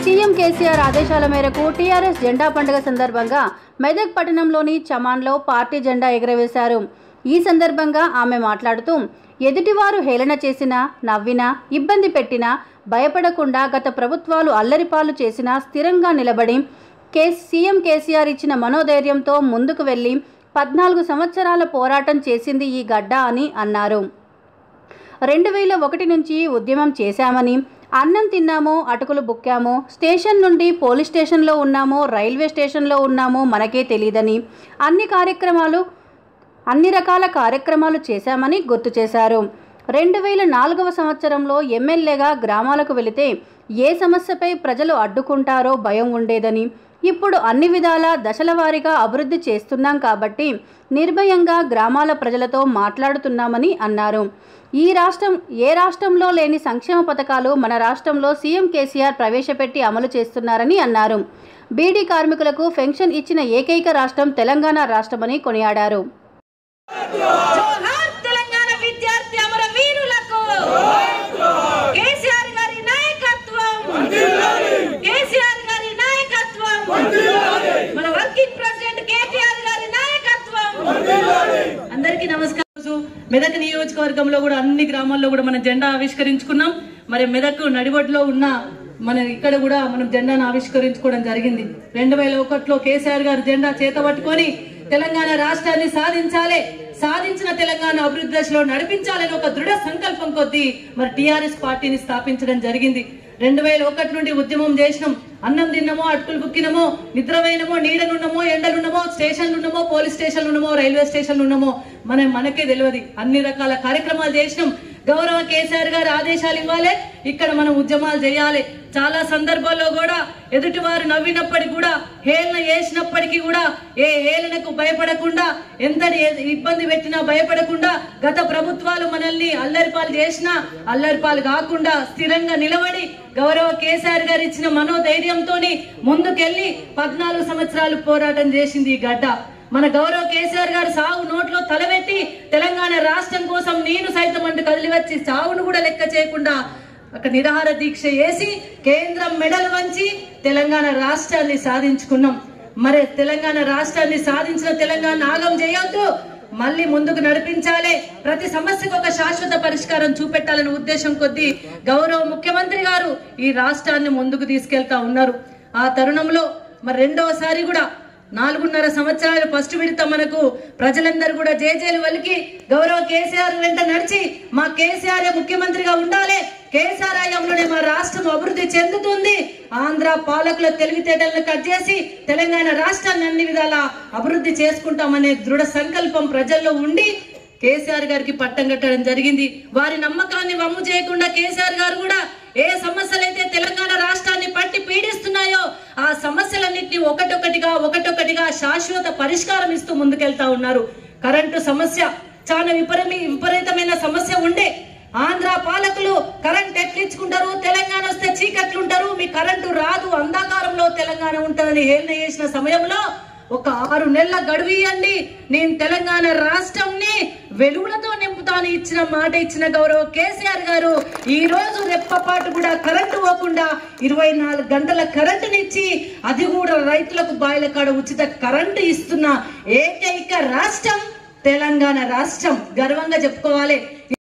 CM KCR ఆదేశాల మేరకు TRS జెండా పండుగ సందర్భంగా మెదక్ పట్టణంలోని చమాన్లో పార్టీ జెండా ఎగురవేశారు ఈ సందర్భంగా ఆమె మాట్లాడుతూ ఎదుటివారు హేళన చేసినా నవ్వినా ఇబ్బంది పెట్టినా భయపడకుండా గత ప్రభుత్వాలు అల్లరిపాలు చేసినా స్థిరంగా నిలబడి కే సీఎం కేసీఆర్ ఇచ్చిన మనోధైర్యంతో ముందుకు వెళ్లి పద్నాలుగు సంవత్సరాల పోరాటం చేసింది ఈ గడ్డ అని అన్నారు రెండు వేల ఒకటి నుంచి ఉద్యమం చేశామని అన్నం తిన్నామో అటుకులు బుక్కామో స్టేషన్ నుండి పోలీస్ స్టేషన్లో ఉన్నామో రైల్వే స్టేషన్లో ఉన్నామో మనకే తెలియదని అన్ని కార్యక్రమాలు అన్ని రకాల కార్యక్రమాలు చేశామని గుర్తు చేశారు రెండు వేల నాలుగవ సంవత్సరంలో ఎమ్మెల్యేగా గ్రామాలకు వెళితే ఏ సమస్యపై ప్రజలు అడ్డుకుంటారో భయం ఉండేదని ఇప్పుడు అన్ని విధాల దశల వారీగా అభివృద్ధి చేస్తున్నాం కాబట్టి నిర్భయంగా గ్రామాల ప్రజలతో మాట్లాడుతున్నామని అన్నారు ఈ రాష్ట్రం ఏ రాష్ట్రంలో లేని సంక్షేమ పథకాలు మన రాష్ట్రంలో సీఎం కేసీఆర్ ప్రవేశపెట్టి అమలు చేస్తున్నారని అన్నారు బీడీ కార్మికులకు పెన్షన్ ఇచ్చిన ఏకైక రాష్ట్రం తెలంగాణ రాష్ట్రమని కొనియాడారు జోహార్ తెలంగాణ విద్యార్థి అమర వీరులకు కేసీఆర్ గారి నాయకత్వం కేసీఆర్ గారి నాయకత్వం మన వర్కింగ్ ప్రెసిడెంట్ కేటీఆర్ గారి నాయకత్వం అందరికీ నమస్కారం మెదక్ నియోజకవర్గంలో కూడా అన్ని గ్రామాల్లో కూడా మనం జెండా ఆవిష్కరించుకున్నాం మరి మెదక్ నడిబొడ్లో ఉన్న మన ఇక్కడ కూడా మనం జెండాను ఆవిష్కరించుకోవడం జరిగింది రెండు వేల ఒకటిలో కేసీఆర్ గారు జెండా చేత పట్టుకొని తెలంగాణ రాష్ట్రాన్ని సాధించాలి సాధించిన తెలంగాణ అభివృద్ధి దశలో నడిపించాలని ఒక దృఢ సంకల్పం కొద్దీ మరి టిఆర్ఎస్ పార్టీని స్థాపించడం జరిగింది రెండు వేల ఒకటి నుండి ఉద్యమం చేసినాం అన్నం తిన్నామో అటుకులు బుక్కినమో నిద్రపోయినమో నీడనున్నామో ఎండలున్నామో స్టేషన్లు ఉన్నామో పోలీస్ స్టేషన్లు ఉన్నామో రైల్వే స్టేషన్లు ఉన్నామో మనం మనకే తెలియదు అన్ని రకాల కార్యక్రమాలు చేసినాం గౌరవ కేసీఆర్ గారు ఆదేశాలు ఇవ్వాలి ఇక్కడ మనం ఉద్యమాలు చేయాలి చాలా సందర్భాల్లో కూడా ఎదుటివారు నవ్వినప్పటికీ కూడా హేళన చేసినప్పటికీ కూడా ఏ హేళనకు భయపడకుండా ఎంతటి ఏ- ఇబ్బంది పెట్టినా భయపడకుండా గత ప్రభుత్వాలు మనల్ని అల్లరిపాలు చేసినా అల్లరిపాలు కాకుండా స్థిరంగా నిలబడి గౌరవ కేసీఆర్ గారు ఇచ్చిన మనోధైర్యంతో ముందుకెళ్లి పద్నాలుగు సంవత్సరాలు పోరాటం చేసింది ఈ గడ్డ మన గౌరవ కేసీఆర్ గారు సాగు నోట్లో తలబెట్టి తెలంగాణ రాష్ట్రం కోసం నేను సైతం అంటూ కదిలి వచ్చి సావును కూడా లెక్క చేయకుండా ఒక నిరాహార దీక్ష చేసి కేంద్రం మెడలు వంచి తెలంగాణ రాష్ట్రాన్ని సాధించుకున్నాం మరి తెలంగాణ రాష్ట్రాన్ని సాధించిన తెలంగాణ ఆగం చేయొద్దు మళ్ళీ ముందుకు నడిపించాలి ప్రతి సమస్యకు ఒక శాశ్వత పరిష్కారం చూపెట్టాలనే ఉద్దేశం కొద్దీ గౌరవ ముఖ్యమంత్రి గారు ఈ రాష్ట్రాన్ని ముందుకు తీసుకెళ్తా ఉన్నారు ఆ తరుణంలో మరి రెండవసారి కూడా నాలుగున్నర సంవత్సరాలు ఫస్ట్ విడత మనకు ప్రజలందరూ కూడా జేజేలు వలికి గౌరవ కేసీఆర్ వెంట నడిచి మా కేసీఆర్ ముఖ్యమంత్రిగా ఉండాలి కేసీఆర్ హయాంలోనే మా రాష్ట్రం అభివృద్ధి చెందుతుంది ఆంధ్ర పాలకుల తెలివితేటలను కట్ చేసి తెలంగాణ రాష్ట్రాన్ని అన్ని విధాలా అభివృద్ధి చేసుకుంటామనే దృఢ సంకల్పం ప్రజల్లో ఉండి కేసీఆర్ గారికి పట్టం కట్టడం జరిగింది వారి నమ్మకాన్ని వమ్ము చేయకుండా కేసీఆర్ గారు కూడా ఏ సమస్యలైతే తెలంగాణ రాష్ట్రాన్ని పట్టి పీడిస్తున్నాయో ఆ సమస్యలన్నింటినీ ఒకటొకటిగా ఒకటొకటిగా శాశ్వత పరిష్కారం ఇస్తూ ముందుకెళ్తా ఉన్నారు కరెంటు సమస్య చాలా విపరీ విపరీతమైన సమస్య ఉండే ఆంధ్ర పాలకులు కరెంట్ ఎట్లించుకుంటారు తెలంగాణ వస్తే చీకట్లుంటారు మీ కరెంటు రాదు అంధకారంలో తెలంగాణ ఉంటుందని హేళన చేసిన సమయంలో ఒక ఆరు నెలల గడువు ఇవ్వండి నేను తెలంగాణ రాష్ట్రంని వెలుగులతో నింపుతాను ఇచ్చిన మాట ఇచ్చిన గౌరవ కేసీఆర్ గారు ఈ రోజు రెప్పపాటు కూడా కరెంటు పోకుండా ఇరవై నాలుగు గంటల కరెంటునిచ్చి అది కూడా రైతులకు బాయిల కాడ ఉచిత కరెంటు ఇస్తున్న ఏకైక రాష్ట్రం తెలంగాణ రాష్ట్రం గర్వంగా చెప్పుకోవాలి